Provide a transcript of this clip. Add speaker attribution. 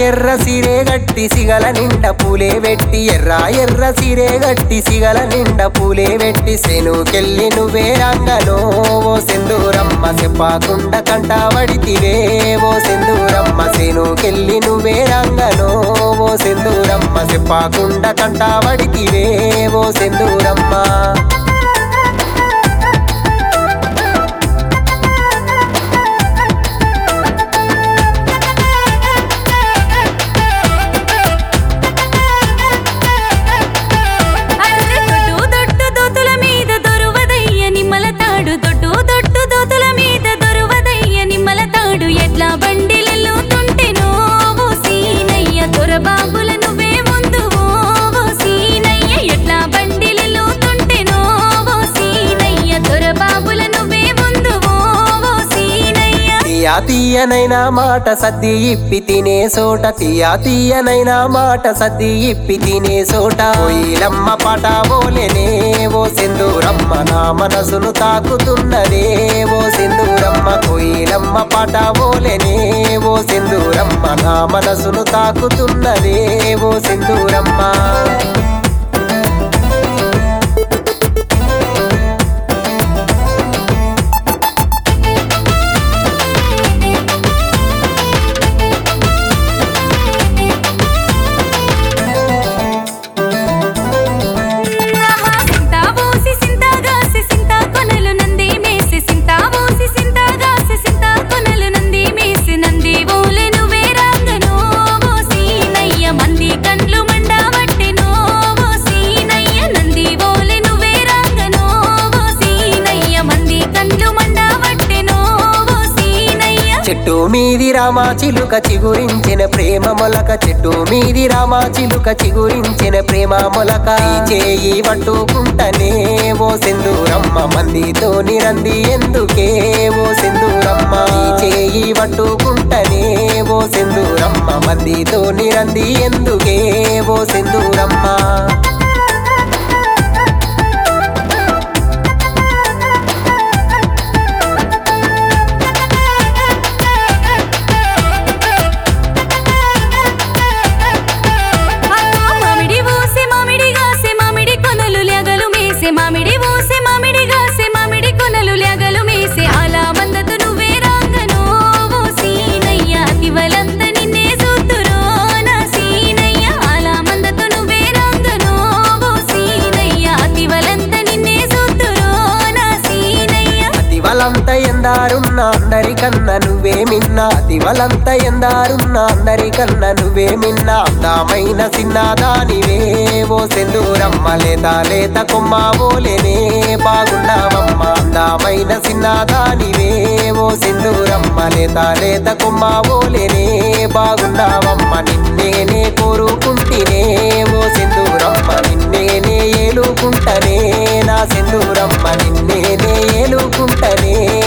Speaker 1: ఎర్ర సిరే గట్టి సిగల నిండ పూలే వెట్టి ఎర్ర ఎర్ర సిరే గట్టి సిగల నిండ పూలే వెట్టి సెనుకెళ్ళి నువ్వే రంగనో ఓ సెందూరమ్మ చెప్పకుండా కంట వడితివే ఓ సెందూరమ్మ సెనుకెళ్ళి నువ్వే రంగనో ఓ సెందూరమ్మ చెప్పకుండా కంట వడితివే ఓ సెందూరమ్మ
Speaker 2: అర్రె దొడ్డు దొడ్డు దోతుల మీద దొరువదయ్య నిమ్మల తాడు దొడ్డు దొడ్డు దోతుల మీద దొరువదయ్య నిమ్మల తాడు ఎట్లా బండిలలో తుంటెనో ఓ సీనయ్య దొరబాబుల నువ్వే ముందు ఓ సీనయ్య ఎట్లా బండిలలో తుంటెనో ఓ సీనయ్య దొరబాబుల నువ్వే ముందు ఓ సీనయ్య
Speaker 1: తీయా తీయనైనా మాట సద్ది ఇప్పి తినే సోట తీయా తీయనైనా మాట సద్ది ఇప్పి తినే సోట కోయిలమ్మ పాట బోలెనే ఓ సింధూరమ్మ నా మనసును తాకుతున్నదే ఓ సింధూరమ్మ కోయిలమ్మ పాట బోలెనే ఓ సింధూరమ్మ నా మనసును తాకుతున్నదే ఓ సింధూరమ్మ
Speaker 2: ఆహా సింతా బోసి సింతా గాసి సింతా కొనలు నంది మేసి సింతా బోసి సింతా గాసి సింతా కొనలు నంది మేసి నంది ఓలె నువ్వే రాంగనో ఓ సీనయ్య మంది కండ్లు మండవట్టెనో ఓ సీనయ్య నంది ఓలె నువ్వే రాంగనో ఓ సీనయ్య మంది కండ్లు మండవట్టెనో ఓ సీనయ్య
Speaker 1: చెట్టు మీది రామా చిలుక చిగురించిన ప్రేమ మొలక చెట్టు మీది రామా చిలుక చిగురించిన ప్రేమ మొలక ఈ చేయి పట్టుకుంటనే ఓ సింధూరమ్మ మందితో నిరంది ఎందుకే ఓ సింధూరమ్మ ఈ చేయి పట్టుకుంటనే ఓ సింధూరమ్మ మందితో నిరంది ఎందుకే ఓ సింధూరమ్మ
Speaker 2: అమ్మా మామిడి ఊసే మామిడి గాసే మామిడి కొనలు లెగలు మేసే మామిడి ఊసే మామిడి గాసే మామిడి కొనలు లెగలు మేసే అలా మందతు నువ్వే రాంగనో ఓ సీనయ్య అతివలంత నిన్నే చూతురో నా సీనయ్య అలా మందతు నువ్వే రాంగనో ఓ సీనయ్య అతివలంత నిన్నే చూతురో నా సీనయ్య
Speaker 1: అతివలంత ఎందారున్న అందరికన్నా నువ్వే మిన్న అతివలంత ఎందారున్న అందరికన్నా నువ్వే మిన్న అందమైన సిన్నదానివే ఓ సెందూరమ్మ లేత లేత కొమ్మ ఓలేనే బాగున్నావమ్మ అందమైన సిన్నదానివే ఓ సెందూరమ్మ లేత లేత కొమ్మ ఓలేనే బాగున్నావమ్మ నిన్నేనే కోరుకుంటేనే ఓ సింధూరమ్మ నిన్నేనే ఏలుకుంటనే నా సింధూరమ్మ నిన్నేనే ఏలుకుంటనే